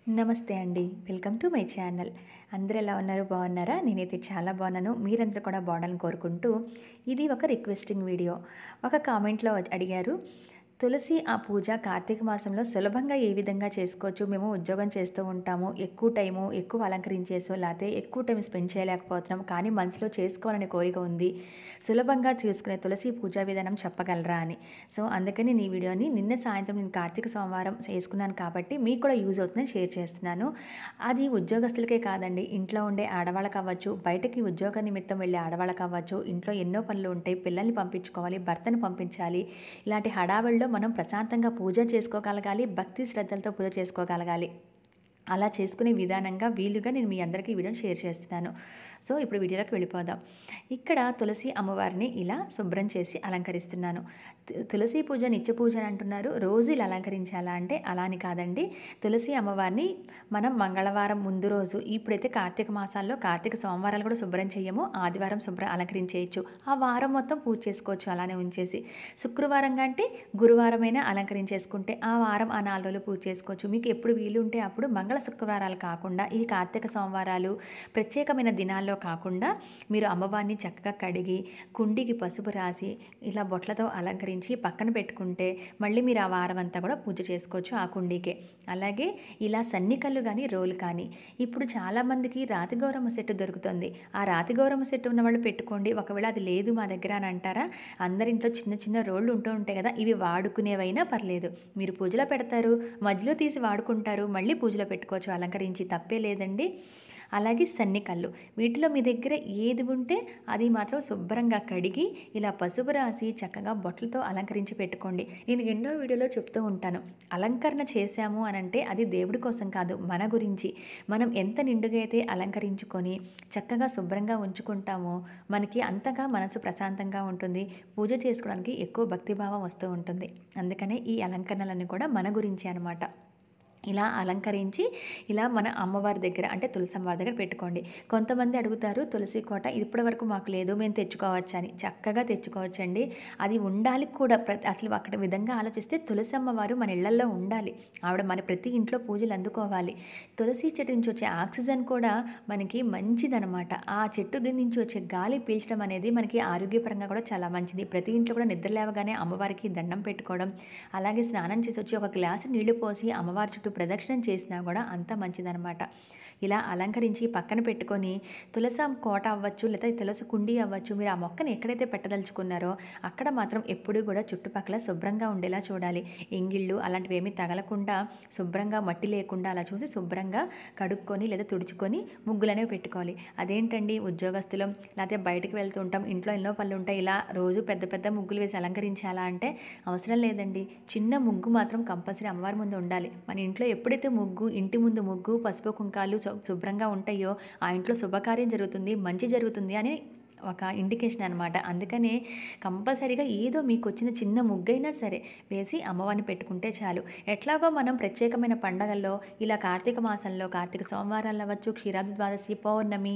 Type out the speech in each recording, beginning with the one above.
నమస్తే అండి welcome to my channel అందరూ ఎలా ఉన్నారు బాగున్నారా నేనైతే చాలా బాగున్నాను మీరందరూ కూడా బాగుండాలని కోరుకుంటూ ఇది ఒక రిక్వెస్టింగ్ వీడియో ఒక కామెంట్లో అడిగారు తులసి ఆ పూజ కార్తీక మాసంలో సులభంగా ఏ విధంగా చేసుకోవచ్చు మేము ఉద్యోగం చేస్తూ ఉంటాము ఎక్కువ టైము ఎక్కువ అలంకరించేసో లేకపోతే ఎక్కువ టైం స్పెండ్ చేయలేకపోతున్నాం కానీ మనసులో చేసుకోవాలనే కోరిక ఉంది సులభంగా చేసుకునే తులసి పూజా విధానం చెప్పగలరా అని సో అందుకని నీ వీడియోని నిన్న సాయంత్రం నేను కార్తీక సోమవారం చేసుకున్నాను కాబట్టి మీకు కూడా యూజ్ అవుతుందని షేర్ చేస్తున్నాను అది ఉద్యోగస్తులకే కాదండి ఇంట్లో ఉండే ఆడవాళ్ళకి అవ్వచ్చు బయటకి ఉద్యోగ నిమిత్తం వెళ్ళే ఆడవాళ్ళకి అవ్వచ్చు ఇంట్లో ఎన్నో పనులు ఉంటాయి పిల్లల్ని పంపించుకోవాలి భర్తను పంపించాలి ఇలాంటి హడావిడిలో మనం ప్రశాంతంగా పూజ చేసుకోగలగాలి భక్తి శ్రద్ధలతో పూజ చేసుకోగలగాలి అలా చేసుకునే విధానంగా వీలుగా నేను మీ అందరికీ ఈ వీడియోని షేర్ చేస్తున్నాను సో ఇప్పుడు వీడియోలోకి వెళ్ళిపోదాం ఇక్కడ తులసి అమ్మవారిని ఇలా శుభ్రం చేసి అలంకరిస్తున్నాను తు- తులసి పూజ నిత్య పూజ అని అంటున్నారు రోజు ఇలా అలంకరించాలా అంటే అలా అని కాదండి తులసి అమ్మవారిని మనం మంగళవారం ముందు రోజు ఇప్పుడైతే కార్తీక మాసాల్లో కార్తీక సోమవారాలు కూడా శుభ్రం చేయము ఆదివారం శుభ్రం అలంకరించేయచ్చు ఆ వారం మొత్తం పూజ చేసుకోవచ్చు అలానే ఉంచేసి శుక్రవారం కంటే గురువారమైనా అలంకరించేసుకుంటే ఆ వారం ఆ నాలుగు రోజులు పూజ చేసుకోవచ్చు మీకు ఎప్పుడు వీలు ఉంటే అప్పుడు మంగళ శుక్రవారాలు కాకుండా ఈ కార్తీక సోమవారాలు ప్రత్యేకమైన దినాల్లో కాకుండా మీరు అమ్మవారిని చక్కగా కడిగి కుండికి పసుపు రాసి ఇలా బొట్లతో అలంకరించి పక్కన పెట్టుకుంటే మళ్ళీ మీరు ఆ వారం అంతా కూడా పూజ చేసుకోవచ్చు ఆ కుండీకే అలాగే ఇలా సన్నికల్లు కానీ రోలు కానీ ఇప్పుడు చాలామందికి రాతి గౌరమ్మ సెట్ దొరుకుతుంది ఆ రాతి గౌరమ్మ సెట్ ఉన్న వాళ్ళు పెట్టుకోండి ఒకవేళ అది లేదు మా దగ్గర అని అంటారా అందరింట్లో చిన్న చిన్న రోళ్ళు ఉంటూ ఉంటాయి కదా ఇవి వాడుకునేవైనా పర్లేదు మీరు పూజలో పెడతారు మధ్యలో తీసి వాడుకుంటారు మళ్ళీ పూజలో పెట్టుకోవచ్చు అలంకరించి తప్పే లేదండి అలాగే సన్నికల్లు వీటిలో మీ దగ్గర ఏది ఉంటే అది మాత్రం శుభ్రంగా కడిగి ఇలా పసుపు రాసి చక్కగా బొట్లతో అలంకరించి పెట్టుకోండి నేను ఎన్నో వీడియోలో చెప్తూ ఉంటాను అలంకరణ చేశాము అని అంటే అది దేవుడి కోసం కాదు మన గురించి మనం ఎంత నిండుగా అయితే అలంకరించుకొని చక్కగా శుభ్రంగా ఉంచుకుంటామో మనకి అంతగా మనసు ప్రశాంతంగా ఉంటుంది పూజ చేసుకోవడానికి ఎక్కువ భక్తిభావం వస్తూ ఉంటుంది అందుకనే ఈ అలంకరణలన్నీ కూడా మన గురించి అనమాట ఇలా అలంకరించి ఇలా మన అమ్మవారి దగ్గర అంటే తులసి అమ్మవారి దగ్గర పెట్టుకోండి కొంతమంది అడుగుతారు తులసి కోట ఇప్పటి వరకు మాకు లేదు మేము తెచ్చుకోవచ్చు అని చక్కగా తెచ్చుకోవచ్చండి అది ఉండాలి కూడా ప్రతి అసలు అక్కడ విధంగా ఆలోచిస్తే తులసి అమ్మవారు మన ఇళ్లల్లో ఉండాలి ఆవిడ మన ప్రతి ఇంట్లో పూజలు అందుకోవాలి తులసి చెట్టు నుంచి వచ్చే ఆక్సిజన్ కూడా మనకి మంచిదనమాట ఆ చెట్టు కింద నుంచి వచ్చే గాలి పీల్చడం అనేది మనకి ఆరోగ్యపరంగా కూడా చాలా మంచిది ప్రతి ఇంట్లో కూడా నిద్ర లేవగానే అమ్మవారికి దండం పెట్టుకోవడం అలాగే స్నానం చేసి వచ్చి ఒక గ్లాసు నీళ్లు పోసి అమ్మవారి చుట్టూ ప్రదక్షిణం చేసినా కూడా అంత మంచిదనమాట ఇలా అలంకరించి పక్కన పెట్టుకొని తులసి కోట అవ్వచ్చు లేదా తులసి కుండీ అవ్వచ్చు మీరు ఆ మొక్కని ఎక్కడైతే పెట్టదలుచుకున్నారో అక్కడ మాత్రం ఎప్పుడూ కూడా చుట్టుపక్కల శుభ్రంగా ఉండేలా చూడాలి ఎంగిళ్ళు అలాంటివి ఏమీ తగలకుండా శుభ్రంగా మట్టి లేకుండా అలా చూసి శుభ్రంగా కడుక్కొని లేదా తుడుచుకొని ముగ్గులనేవి పెట్టుకోవాలి అదేంటండి ఉద్యోగస్తులం లేకపోతే బయటకు వెళ్తూ ఉంటాం ఇంట్లో ఎన్నో పనులు ఉంటాయి ఇలా రోజు పెద్ద పెద్ద ముగ్గులు వేసి అలంకరించాలా అంటే అవసరం లేదండి చిన్న ముగ్గు మాత్రం కంపల్సరీ అమ్మవారి ముందు ఉండాలి మన ఇంట్లో ఎప్పుడైతే ముగ్గు ఇంటి ముందు ముగ్గు పసుపు కుంకాలు శు- శుభ్రంగా ఉంటాయో ఆ ఇంట్లో శుభకార్యం జరుగుతుంది మంచి జరుగుతుంది అని ఒక ఇండికేషన్ అనమాట అందుకనే కంపల్సరీగా ఏదో మీకు వచ్చిన చిన్న ముగ్గైనా సరే వేసి అమ్మవారిని పెట్టుకుంటే చాలు ఎట్లాగో మనం ప్రత్యేకమైన పండగల్లో ఇలా కార్తీక మాసంలో కార్తీక సోమవారాలు అవ్వచ్చు క్షీరాబ్ది ద్వాదశి పౌర్ణమి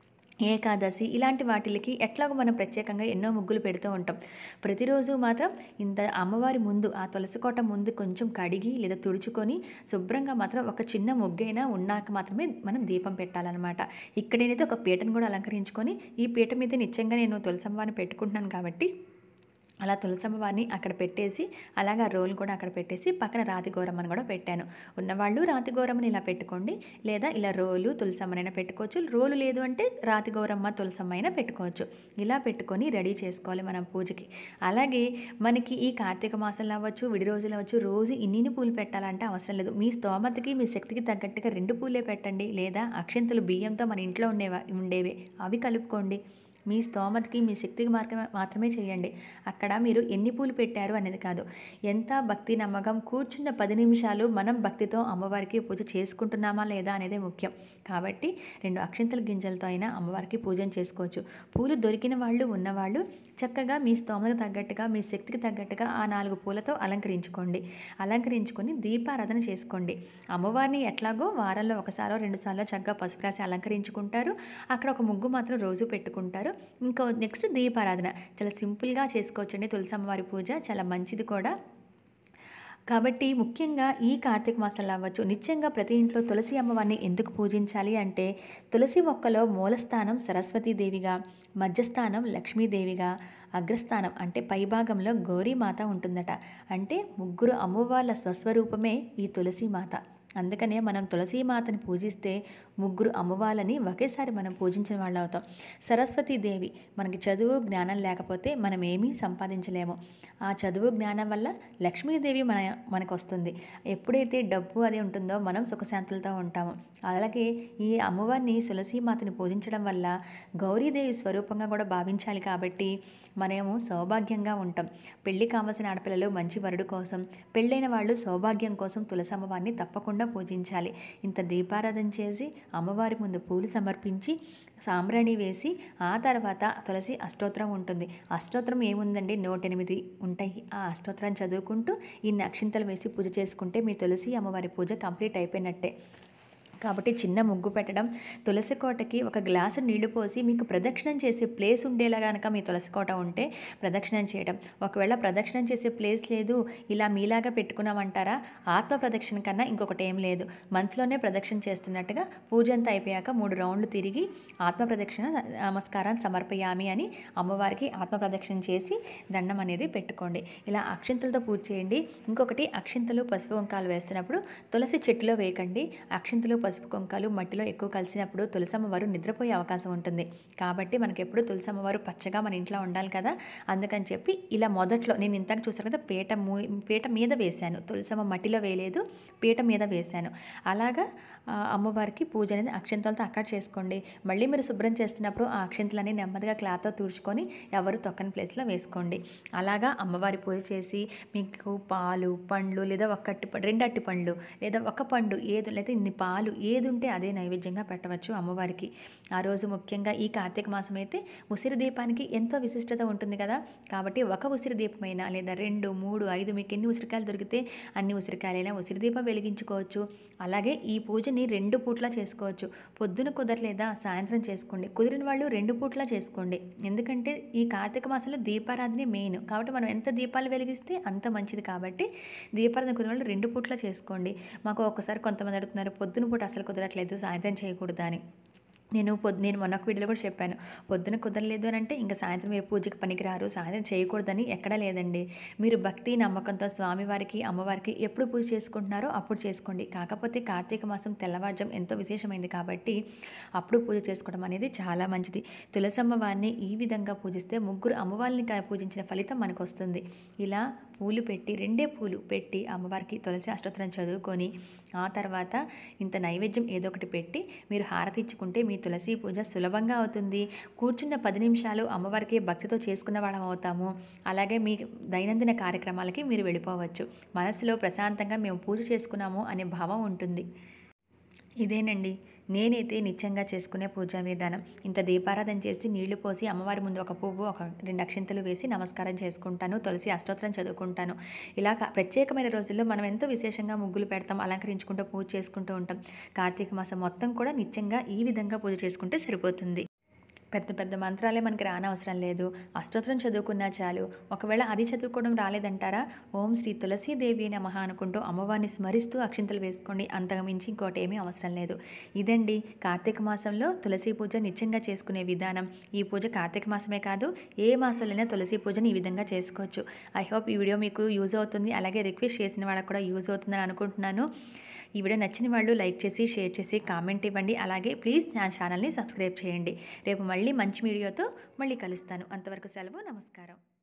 ఏకాదశి ఇలాంటి వాటికి ఎట్లాగో మనం ప్రత్యేకంగా ఎన్నో ముగ్గులు పెడుతూ ఉంటాం ప్రతిరోజు మాత్రం ఇంత అమ్మవారి ముందు ఆ తులసి కోట ముందు కొంచెం కడిగి లేదా తుడుచుకొని శుభ్రంగా మాత్రం ఒక చిన్న ముగ్గైనా ఉన్నాక మాత్రమే మనం దీపం పెట్టాలన్నమాట ఇక్కడ నేనైతే ఒక పీటను కూడా అలంకరించుకొని ఈ పీట మీద నిత్యంగా నేను తులసమ్మవారిని పెట్టుకుంటున్నాను కాబట్టి అలా తులసమ్మ వారిని అక్కడ పెట్టేసి అలాగే ఆ రోల్ కూడా అక్కడ పెట్టేసి పక్కన రాతి గౌరమ్మని కూడా పెట్టాను ఉన్నవాళ్ళు రాతి గౌరమ్మని ఇలా పెట్టుకోండి లేదా ఇలా రోలు తులసమ్మనైనా పెట్టుకోవచ్చు రోలు లేదు అంటే రాతి గౌరమ్మ తులసమ్మ అయినా పెట్టుకోవచ్చు ఇలా పెట్టుకొని రెడీ చేసుకోవాలి మనం పూజకి అలాగే మనకి ఈ కార్తీక మాసంలో అవ్వచ్చు విడి రోజులు అవ్వచ్చు రోజు ఇన్ని పూలు పెట్టాలంటే అవసరం లేదు మీ స్తోమతకి మీ శక్తికి తగ్గట్టుగా రెండు పూలే పెట్టండి లేదా అక్షంతలు బియ్యంతో మన ఇంట్లో ఉండేవా ఉండేవి అవి కలుపుకోండి మీ స్తోమతకి మీ శక్తికి మార్గ మాత్రమే చేయండి అక్కడ మీరు ఎన్ని పూలు పెట్టారు అనేది కాదు ఎంత భక్తి నమ్మకం కూర్చున్న పది నిమిషాలు మనం భక్తితో అమ్మవారికి పూజ చేసుకుంటున్నామా లేదా అనేది ముఖ్యం కాబట్టి రెండు అక్షంతల గింజలతో అయినా అమ్మవారికి పూజన చేసుకోవచ్చు పూలు దొరికిన వాళ్ళు ఉన్నవాళ్ళు చక్కగా మీ స్తోమతకు తగ్గట్టుగా మీ శక్తికి తగ్గట్టుగా ఆ నాలుగు పూలతో అలంకరించుకోండి అలంకరించుకొని దీపారాధన చేసుకోండి అమ్మవారిని ఎట్లాగో వారంలో ఒకసారో రెండుసార్లు చక్కగా పసుపు రాసి అలంకరించుకుంటారు అక్కడ ఒక ముగ్గు మాత్రం రోజు పెట్టుకుంటారు ఇంకా నెక్స్ట్ దీపారాధన చాలా సింపుల్గా చేసుకోవచ్చండి తులసమ్మవారి పూజ చాలా మంచిది కూడా కాబట్టి ముఖ్యంగా ఈ కార్తీక మాసంలో అవ్వచ్చు నిత్యంగా ప్రతి ఇంట్లో తులసి అమ్మవారిని ఎందుకు పూజించాలి అంటే తులసి మొక్కలో మూలస్థానం సరస్వతీదేవిగా మధ్యస్థానం లక్ష్మీదేవిగా అగ్రస్థానం అంటే పైభాగంలో గౌరీమాత ఉంటుందట అంటే ముగ్గురు అమ్మవార్ల స్వస్వరూపమే ఈ తులసి మాత అందుకనే మనం తులసి మాతని పూజిస్తే ముగ్గురు అమ్మవాళ్ళని ఒకేసారి మనం పూజించిన వాళ్ళు అవుతాం సరస్వతీదేవి మనకి చదువు జ్ఞానం లేకపోతే మనం ఏమీ సంపాదించలేము ఆ చదువు జ్ఞానం వల్ల లక్ష్మీదేవి మన మనకు వస్తుంది ఎప్పుడైతే డబ్బు అది ఉంటుందో మనం సుఖశాంతులతో ఉంటాము అలాగే ఈ అమ్మవారిని తులసి మాతని పూజించడం వల్ల గౌరీదేవి స్వరూపంగా కూడా భావించాలి కాబట్టి మనము సౌభాగ్యంగా ఉంటాం పెళ్లి కావలసిన ఆడపిల్లలు మంచి వరుడు కోసం పెళ్ళైన వాళ్ళు సౌభాగ్యం కోసం తులసి అమ్మవారిని తప్పకుండా పూజించాలి ఇంత దీపారాధన చేసి అమ్మవారి ముందు పూలు సమర్పించి సాంబ్రాణి వేసి ఆ తర్వాత తులసి అష్టోత్తరం ఉంటుంది అష్టోత్తరం ఏముందండి నూట ఎనిమిది ఉంటాయి ఆ అష్టోత్తరాన్ని చదువుకుంటూ ఇన్ని అక్షింతలు వేసి పూజ చేసుకుంటే మీ తులసి అమ్మవారి పూజ కంప్లీట్ అయిపోయినట్టే కాబట్టి చిన్న ముగ్గు పెట్టడం తులసి కోటకి ఒక గ్లాసు నీళ్లు పోసి మీకు ప్రదక్షిణం చేసే ప్లేస్ ఉండేలా కనుక మీ తులసి కోట ఉంటే ప్రదక్షిణం చేయడం ఒకవేళ ప్రదక్షిణం చేసే ప్లేస్ లేదు ఇలా మీలాగా పెట్టుకున్నామంటారా ఆత్మ ప్రదక్షిణ కన్నా ఇంకొకటి ఏం లేదు మనసులోనే ప్రదక్షిణ చేస్తున్నట్టుగా పూజ అంతా అయిపోయాక మూడు రౌండ్లు తిరిగి ఆత్మ ప్రదక్షిణ నమస్కారాన్ని సమర్పయామి అని అమ్మవారికి ఆత్మ ప్రదక్షిణ చేసి దండం అనేది పెట్టుకోండి ఇలా అక్షింతలతో పూజ చేయండి ఇంకొకటి అక్షింతలు పసుపు వంకాలు వేస్తున్నప్పుడు తులసి చెట్టులో వేయకండి అక్షింతలు పసుపు కుంకాలు మట్టిలో ఎక్కువ కలిసినప్పుడు తులసమ్మవారు నిద్రపోయే అవకాశం ఉంటుంది కాబట్టి మనకి ఎప్పుడు తులసమ్మవారు పచ్చగా మన ఇంట్లో ఉండాలి కదా అందుకని చెప్పి ఇలా మొదట్లో నేను ఇంతకు చూసాను కదా పీట మూ పీట మీద వేశాను తులసమ్మ మట్టిలో వేయలేదు పీట మీద వేశాను అలాగా ఆ, అమ్మవారికి పూజ అనేది అక్షంతలతో అక్కడ చేసుకోండి మళ్ళీ మీరు శుభ్రం చేస్తున్నప్పుడు ఆ అక్షంతలని నెమ్మదిగా క్లాత్తో తుడుచుకొని ఎవరు తొక్కని ప్లేస్లో వేసుకోండి అలాగా అమ్మవారి పూజ చేసి మీకు పాలు పండ్లు లేదా ఒక అట్టి ప- రెండు అట్టి పండ్లు లేదా ఒక పండు ఏది లేదా ఇన్ని పాలు ఏది ఉంటే అదే నైవేద్యంగా పెట్టవచ్చు అమ్మవారికి ఆ రోజు ముఖ్యంగా ఈ కార్తీక మాసం అయితే ఉసిరి దీపానికి ఎంతో విశిష్టత ఉంటుంది కదా కాబట్టి ఒక ఉసిరి దీపమైనా లేదా రెండు మూడు ఐదు మీకు ఎన్ని ఉసిరికాయలు దొరికితే అన్ని ఉసిరికాయలైనా ఉసిరి దీపం వెలిగించుకోవచ్చు అలాగే ఈ పూజని రెండు పూట్ల చేసుకోవచ్చు పొద్దున కుదరలేదా సాయంత్రం చేసుకోండి కుదిరిన వాళ్ళు రెండు పూట్ల చేసుకోండి ఎందుకంటే ఈ కార్తీక మాసంలో దీపారాధన మెయిన్ కాబట్టి మనం ఎంత దీపాలు వెలిగిస్తే అంత మంచిది కాబట్టి దీపారాధన కుదిరిన వాళ్ళు రెండు పూట్ల చేసుకోండి మాకు ఒక్కసారి కొంతమంది అడుగుతున్నారు పొద్దున పూట అసలు కుదరట్లేదు సాయంత్రం చేయకూడదా అని నేను పొద్దు నేను మొన్న ఒక వీడియోలో కూడా చెప్పాను పొద్దున కుదరలేదు అని అంటే ఇంకా సాయంత్రం మీరు పూజకి పనికిరారు సాయంత్రం చేయకూడదని ఎక్కడా లేదండి మీరు భక్తి నమ్మకంతో స్వామివారికి అమ్మవారికి ఎప్పుడు పూజ చేసుకుంటున్నారో అప్పుడు చేసుకోండి కాకపోతే కార్తీక మాసం తెల్లవారుజాం ఎంతో విశేషమైంది కాబట్టి అప్పుడు పూజ చేసుకోవడం అనేది చాలా మంచిది తులసమ్మ వారిని ఈ విధంగా పూజిస్తే ముగ్గురు అమ్మవారిని కా- పూజించిన ఫలితం మనకు వస్తుంది ఇలా పూలు పెట్టి రెండే పూలు పెట్టి అమ్మవారికి తులసి అష్టోత్తరం చదువుకొని ఆ తర్వాత ఇంత నైవేద్యం ఏదో ఒకటి పెట్టి మీరు హారతి ఇచ్చుకుంటే మీ తులసి పూజ సులభంగా అవుతుంది కూర్చున్న పది నిమిషాలు అమ్మవారికి భక్తితో చేసుకున్న వాళ్ళం అవుతాము అలాగే మీ దైనందిన కార్యక్రమాలకి మీరు వెళ్ళిపోవచ్చు మనసులో ప్రశాంతంగా మేము పూజ చేసుకున్నాము అనే భావం ఉంటుంది ఇదేనండి నేనైతే నిత్యంగా చేసుకునే పూజా విధానం ఇంత దీపారాధన చేసి నీళ్లు పోసి అమ్మవారి ముందు ఒక పువ్వు ఒక రెండు అక్షింతలు వేసి నమస్కారం చేసుకుంటాను తులసి అష్టోత్తరం చదువుకుంటాను ఇలా కా- ప్రత్యేకమైన రోజుల్లో మనం ఎంతో విశేషంగా ముగ్గులు పెడతాం అలంకరించుకుంటూ పూజ చేసుకుంటూ ఉంటాం కార్తీక మాసం మొత్తం కూడా నిత్యంగా ఈ విధంగా పూజ చేసుకుంటే సరిపోతుంది పెద్ద పెద్ద మంత్రాలే మనకి రానవసరం లేదు అష్టోత్తరం చదువుకున్నా చాలు ఒకవేళ అది చదువుకోవడం రాలేదంటారా ఓం శ్రీ తులసీదేవి నమః అనుకుంటూ అమ్మవారిని స్మరిస్తూ అక్షింతలు వేసుకోండి అంతకు మించి ఇంకోటి ఏమీ అవసరం లేదు ఇదండి కార్తీక మాసంలో తులసి పూజ నిత్యంగా చేసుకునే విధానం ఈ పూజ కార్తీక మాసమే కాదు ఏ మాసంలోనైనా తులసి పూజని ఈ విధంగా చేసుకోవచ్చు ఐ హోప్ ఈ వీడియో మీకు యూజ్ అవుతుంది అలాగే రిక్వెస్ట్ చేసిన వాళ్ళకి కూడా యూజ్ అవుతుందని అనుకుంటున్నాను ఈ వీడియో నచ్చిన వాళ్ళు లైక్ చేసి షేర్ చేసి కామెంట్ ఇవ్వండి అలాగే ప్లీజ్ నా ఛానల్ని సబ్స్క్రైబ్ చేయండి రేపు మళ్ళీ మంచి వీడియోతో మళ్ళీ కలుస్తాను అంతవరకు సెలవు నమస్కారం